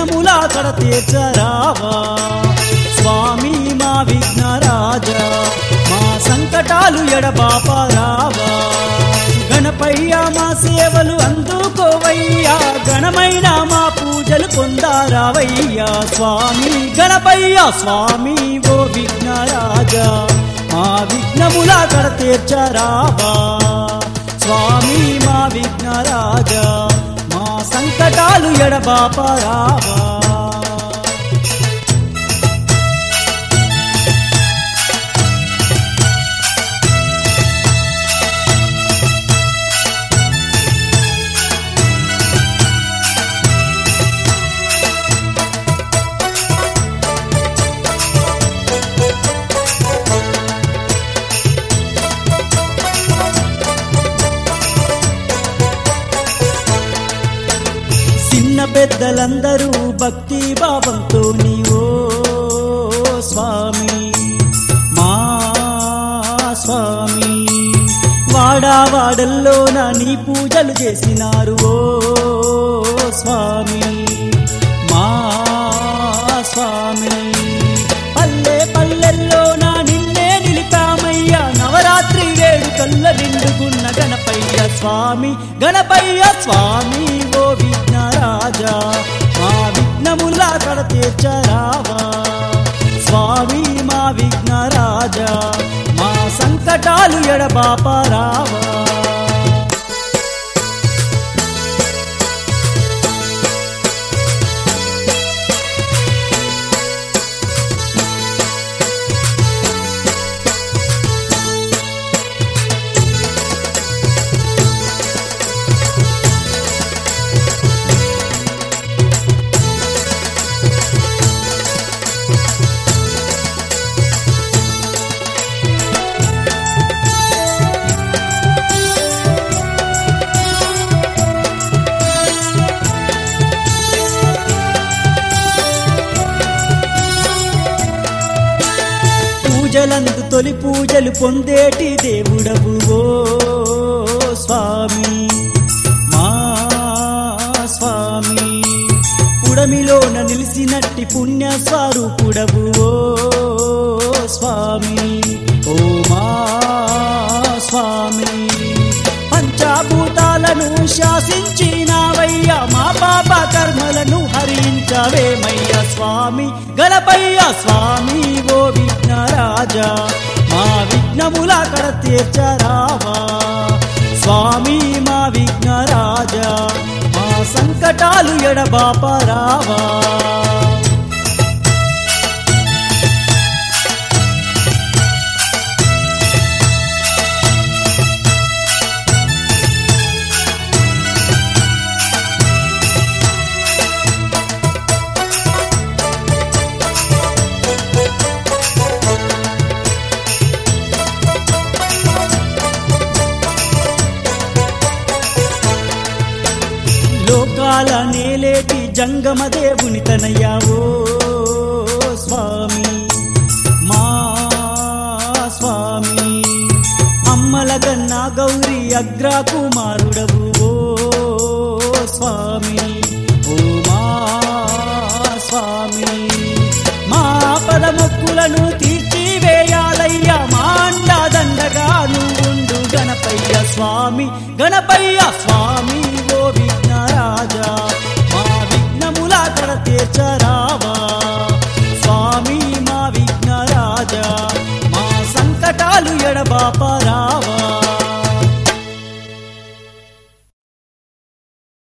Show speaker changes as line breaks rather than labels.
విఘ్నములా కడ తీర్చరావా స్వామి మా విఘ్నరాజా మా సంకటాలు ఎడబాపరావా గణపయ్య మా సేవలు అందుకోవయ్యా గణమైన మా పూజలు పొందారావయ్యా స్వామి గణపయ్య స్వామి ఓ విఘ్నరాజా మా విఘ్నములా కడ తీర్చరావా స్వామి మా విఘ్నరాజా మా సంకటాలు ఎడబాపరావా చిన్న పెద్దలందరూ భక్తి భావంతో నీవో స్వామి మా స్వామి వాడా వాడల్లోన నీ పూజలు చేసినారు ఓ స్వామి మా స్వామి పల్లె పల్లెల్లోన నిన్నే నిలిపామయ్యా నవరాత్రి వేడుకల్ల నిండుకున్న గణపయ్య స్వామి గణపయ్య స్వామి ఓ విఘ్నరాజా మా విఘ్నములా కడ తీర్చరావా స్వామి మా విఘ్నరాజా మా సంకటాలు ఎడబాపరావా పూజలందు తొలి పూజలు పొందేటి దేవుడవు ఓ స్వామి మా స్వామి పుడమిలోన నిలిసినట్టి పుణ్య స్వరూపుడవు ఓ స్వామి ఓ మా స్వామి పంచాభూతాలను శాసించినావయ్యా మా పాప కర్మలను హరించవేమయ్య స్వామి గణపయ్య స్వామి ఓ విఘ్నరాజా మా విఘ్నముల కడ తీర్చరావా స్వామి మా విఘ్నరాజా మా సంకటాలు ఎడబాపరావా లోకాల నేలేటి జంగమ దేవుని తనయ్యావో స్వామి మా స్వామి అమ్మల కన్నా గౌరి అగ్ర కుమారుడవు ఓ స్వామి ఓ మా స్వామి మా పదమొక్కులను తీర్చివేయాలయ్యా మా అండా దండగా నువ్వుండు గణపయ్య స్వామి గణపయ్య స్వామి